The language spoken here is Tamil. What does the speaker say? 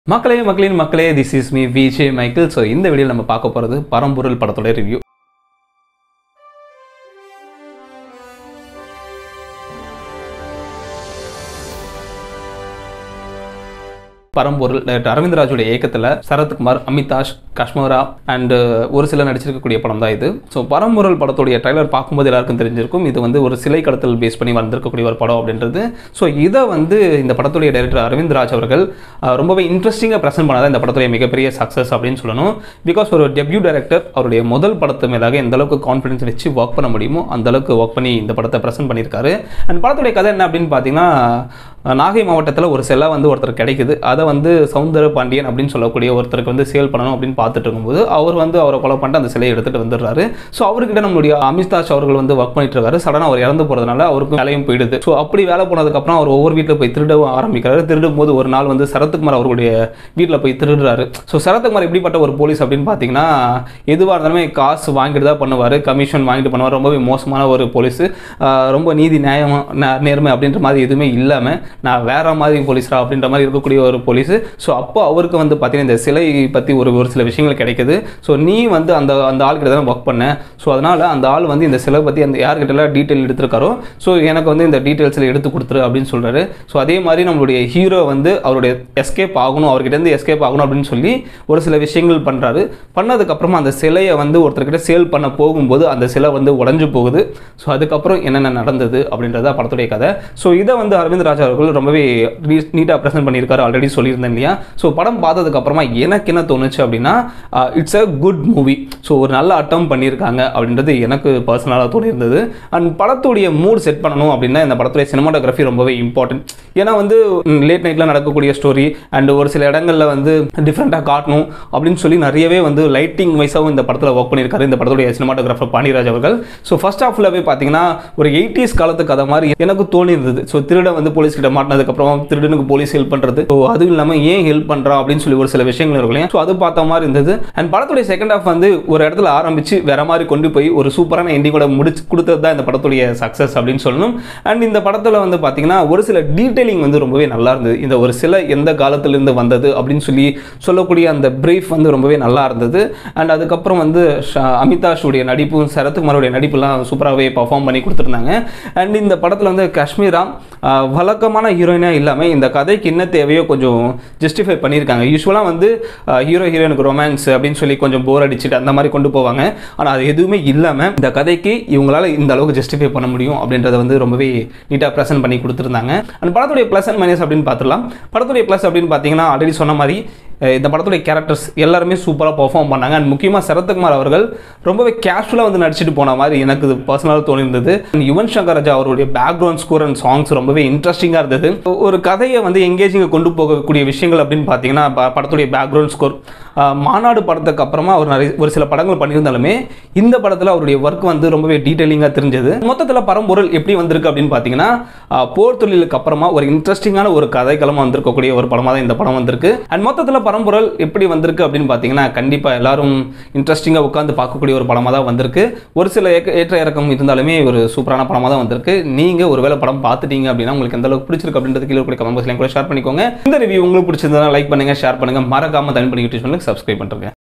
மக்களே மக்களின் மக்களே this is me Vijay Michael so இந்த வீடியோவில் நம்ம பார்க்க போகிறது பரம்பொருள் படத்தோட ரிவ்யூ பரம்பொருள் டைரக்டர் அரவிந்த்ராஜுடைய இயக்கத்தில் சரத்குமார் அமிதாஷ் காஷ்மீரா அண்ட் ஒரு சிலர் நடிச்சிருக்கக்கூடிய படம் தான் இது ஸோ பரம்பொருள் படத்துடைய ட்ரைலர் பார்க்கும்போது எல்லாருக்கும் தெரிஞ்சிருக்கும் இது வந்து ஒரு சிலை கடத்தல் பேஸ் பண்ணி வந்திருக்கக்கூடிய ஒரு படம் அப்படின்றது ஸோ இதை வந்து இந்த படத்துடைய டைரக்டர் அரவிந்த்ராஜ் அவர்கள் அஹ், ரொம்பவே இன்ட்ரெஸ்டிங்காக ப்ரெசென்ட் பண்ணாதான் இந்த படத்துடைய மிகப்பெரிய சக்ஸஸ் அப்படின்னு சொல்லணும் பிகாஸ் ஒரு டெபியூ டைரக்டர் அவருடைய முதல் படத்து மேலாக எந்த அளவுக்கு கான்ஃபிடன்ஸ் வச்சு ஒர்க் பண்ண முடியுமோ அந்த அளவுக்கு ஒர்க் பண்ணி இந்த படத்தை ப்ரெசென்ட் பண்ணியிருக்காரு அண்ட் படத்துடைய கதை என்ன அப்படின்னு பார்த்தீங்கன்னா அஹ், நாகை மாவட்டத்தில் ஒரு செல்லை வந்து ஒருத்தர் கிடைக்குது அதை வந்து சவுந்தர பாண்டியன் அப்படின்னு சொல்லக்கூடிய ஒருத்தருக்கு வந்து சேல் பண்ணணும் அப்படின்னு பார்த்துட்டு இருக்கும்போது அவர் வந்து அவரை கொலை பண்ணிட்டு அந்த சிலையை எடுத்துகிட்டு வந்துடுறாரு ஸோ அவர்கிட்ட நம்மளுடைய அமிதாஷ் அவர்கள் வந்து ஒர்க் பண்ணிட்டு இருக்காரு சடனாக அவர் இறந்து போகிறதுனால அவருக்கு வேலையும் போயிடுது ஸோ அப்படி வேலை போனதுக்கப்புறம் அவர் ஒவ்வொரு வீட்டில் போய் திருடவும் ஆரம்பிக்கிறாரு திருடும் போது ஒரு நாள் வந்து சரத்குமார் அவர்களுடைய வீட்டில் போய் திருடுறாரு ஸோ சரத்குமார் எப்படிப்பட்ட ஒரு போலீஸ் அப்படின்னு பார்த்தீங்கன்னா எதுவாக இருந்தாலுமே காசு வாங்கிட்டு தான் பண்ணுவார் கமிஷன் வாங்கிட்டு பண்ணுவார் ரொம்பவே மோசமான ஒரு போலீஸ் ரொம்ப நீதி நியாயம் நே- நேர்மை அப்படின்ற மாதிரி எதுவுமே இல்லாமல் நான் வேற மாதிரி போலீஸ்ரா அப்படின்ற மாதிரி இருக்கக்கூடிய ஒரு போலீஸ் ஸோ அப்போ அவருக்கு வந்து பார்த்தீங்கன்னா இந்த சிலை பற்றி ஒரு ஒரு சில விஷயங்கள் கிடைக்குது ஸோ நீ வந்து அந்த அந்த ஆள்கிட்ட தான் ஒர்க் பண்ண ஸோ அதனால் அந்த ஆள் வந்து இந்த சிலை பற்றி அந்த யார்கிட்டலாம் டீட்டெயில் எடுத்திருக்காரோ ஸோ எனக்கு வந்து இந்த டீட்டெயில்ஸில் எடுத்து கொடுத்துரு அப்படின்னு சொல்கிறாரு ஸோ அதே மாதிரி நம்மளுடைய ஹீரோ வந்து அவருடைய எஸ்கேப் ஆகணும் அவர்கிட்ட இருந்து எஸ்கேப் ஆகணும் அப்படின்னு சொல்லி ஒரு சில விஷயங்கள் பண்ணுறாரு பண்ணதுக்கப்புறமா அந்த சிலையை வந்து ஒருத்தர்கிட்ட சேல் பண்ண போகும்போது அந்த சிலை வந்து உடஞ்சு போகுது ஸோ அதுக்கப்புறம் என்னென்ன நடந்தது அப்படின்றத படத்துடைய கதை ஸோ இதை வந்து அரவிந்த் ராஜா அவர்கள் ரொம்பவே நீட்டாக ப்ரெசென்ட் பண்ணியிருக்காரு ஆல்ரெடி சொல்லியிருந்தேன் இல்லையா ஸோ படம் பார்த்ததுக்கு அப்புறமா எனக்கு என்ன தோணுச்சு அப்படின்னா it's a good movie so ஒரு நல்ல அட்டம் பண்ணியிருக்காங்க அப்படின்றது எனக்கு பர்சனலாக தோணியிருந்தது அண்ட் படத்துடைய மூட் செட் பண்ணணும் அப்படின்னா இந்த படத்துடைய சினிமாட்டோகிராஃபி ரொம்பவே இம்பார்ட்டன்ட் ஏன்னா வந்து லேட் நைட்டில் நடக்கக்கூடிய ஸ்டோரி அண்ட் ஒரு சில இடங்களில் வந்து டிஃப்ரெண்ட்டாக காட்டணும் அப்படின்னு சொல்லி நிறையவே வந்து லைட்டிங் வைஸாகவும் இந்த படத்தில் ஒர்க் பண்ணியிருக்காரு இந்த படத்துடைய சினிமாட்டோகிராஃபர் பாண்டியராஜ் அவர்கள் ஸோ ஃபர்ஸ்ட் ஹாஃபில் போய் பார்த்தீங்கன்னா ஒரு எயிட்டிஸ் காலத்து கதை மாதிரி எனக்கு தோணி இருந்தது ஸோ திருட வந்து போலீஸ் கிட்ட மாட்டினதுக்கப்புறம் திருடனுக்கு போலீஸ் ஹெல்ப் பண்ணுறது ஸோ அதுவும் இல்லாமல் ஏன் ஹெல்ப் பண்ணுறா அப்படின்னு சொல்லி ஒரு சில விஷயங்கள் இருக்கும் இல்லையா ஸோ அது பார்த்த மாதிரி இருந்தது அண்ட் படத்துடைய செகண்ட் ஹாஃப் வந்து ஒரு இடத்துல ஆரம்பிச்சு வேற மாதிரி கொண்டு போய் ஒரு சூப்பரான எண்டிங்கோட முடிச்சு கொடுத்தது தான் இந்த படத்துடைய சக்ஸஸ் அப்படின்னு சொல்லணும் அண்ட் இந்த படத்தில் வந்து பார்த்தீங்கன்னா ஒரு சில டீட்டெயிலிங் வந்து ரொம்பவே நல்லா இருந்தது இந்த ஒரு சில எந்த காலத்திலிருந்து வந்தது அப்படின்னு சொல்லி சொல்லக்கூடிய அந்த பிரீஃப் வந்து ரொம்பவே நல்லா இருந்தது அண்ட் அதுக்கப்புறம் வந்து ஷ- அமிதாஷுடைய நடிப்பும் சரத்குமாரோடைய நடிப்புலாம் சூப்பராகவே பர்ஃபார்ம் பண்ணி கொடுத்துருந்தாங்க அண்ட் இந்த படத்தில் வந்து காஷ்மீரா ஆஹ், வழக்கமான ஹீரோயினாக இல்லாமல் இந்த கதைக்கு என்ன தேவையோ கொஞ்சம் ஜஸ்டிஃபை பண்ணியிருக்காங்க யூஸ்வலாக வந்து ஹீரோ ஹீரோயினுக்கு ரொமான்ஸ் அப்படின்னு சொல்லி கொஞ்சம் போர் அடிச்சுட்டு அந்த மாதிரி கொண்டு போவாங்க ஆனால் அது எதுவுமே இல்லாமல் இந்த கதைக்கு இவங்களால இந்த அளவுக்கு ஜஸ்டிஃபை பண்ண முடியும் அப்படின்றத வந்து ரொம்பவே நீட்டாக ப்ரெசென்ட் பண்ணி கொடுத்துருந்தாங்க அந்த படத்துடைய ப்ளஸ் அண்ட் மைனஸ் அப்படின்னு பார்த்துடலாம் படத்துடைய ப்ளஸ் அப்படின்னு பார்த்தீங்கன்னா ஆல்ரெடி சொன்ன மாதிரி அஹ் இந்த படத்துடைய கேரக்டர்ஸ் எல்லாருமே சூப்பராக பெர்ஃபார்ம் பண்ணாங்க அண்ட் முக்கியமாக சரத்குமார் அவர்கள் ரொம்பவே கேஷுவலாக வந்து நடிச்சிட்டு போன மாதிரி எனக்கு இது பர்சனலாக தோணியிருந்தது And யுவன் சங்கர் ராஜா அவருடைய பேக்ரவுண்ட் ஸ்கோர் அண்ட் சாங்ஸ் ரொம்பவே இன்ட்ரெஸ்டிங்காக இருந்தது ஒரு கதையை வந்து எங்கேஜிங்க கொண்டு போகக்கூடிய விஷயங்கள் அப்படின்னு பார்த்தீங்கன்னா ப- படத்துடைய பேக்ரவுண்ட் ஸ்கோர் மாநாடு படத்துக்கு அப்புறமா அவர் நிறைய ஒரு சில படங்கள் பண்ணியிருந்தாலுமே இந்த படத்தில் அவருடைய ஒர்க் வந்து ரொம்பவே டீட்டெயிலிங்காக தெரிஞ்சது மொத்தத்தில் பரம்பொருள் எப்படி வந்திருக்கு அப்படின்னு பார்த்தீங்கன்னா ஆஹ், போர் தொழிலுக்கு அப்புறமா ஒரு இன்ட்ரெஸ்டிங்கான ஒரு கதைக்களமாக வந்திருக்கக்கூடிய ஒரு படமாக தான் இந்த படம் வந்திருக்கு அண்ட் மொத்தத்தில் பரம்பொருள் எப்படி வந்திருக்கு அப்படின்னு பார்த்தீங்கன்னா கண்டிப்பாக எல்லாரும் இன்ட்ரெஸ்டிங்காக உட்காந்து பார்க்கக்கூடிய ஒரு படமாக தான் வந்திருக்கு ஒரு சில ஏக்க- ஏற்ற இறக்கம் இருந்தாலுமே ஒரு சூப்பரான படமாக தான் வந்திருக்கு நீங்கள் ஒருவேளை படம் பார்த்துட்டீங்க அப்படின்னா உங்களுக்கு எந்த அளவுக்கு பிடிச்சிருக்கு அப்படின்றது கீழே கூட கமெண்ட் பாக்ஸ்லையும் கூட ஷேர் பண்ணிக்கோங்க இந்த ரிவ்யூ உங்களுக்கு பிடிச்சிருந்தா லைக் பண்ணுங்க ஷேர் பண்ணுங்க மறக்காம தமிழ் பண்ணி யூடியூப் சேனலுக்கு சப்ஸ்கிரைப் பண்ணுறேங்க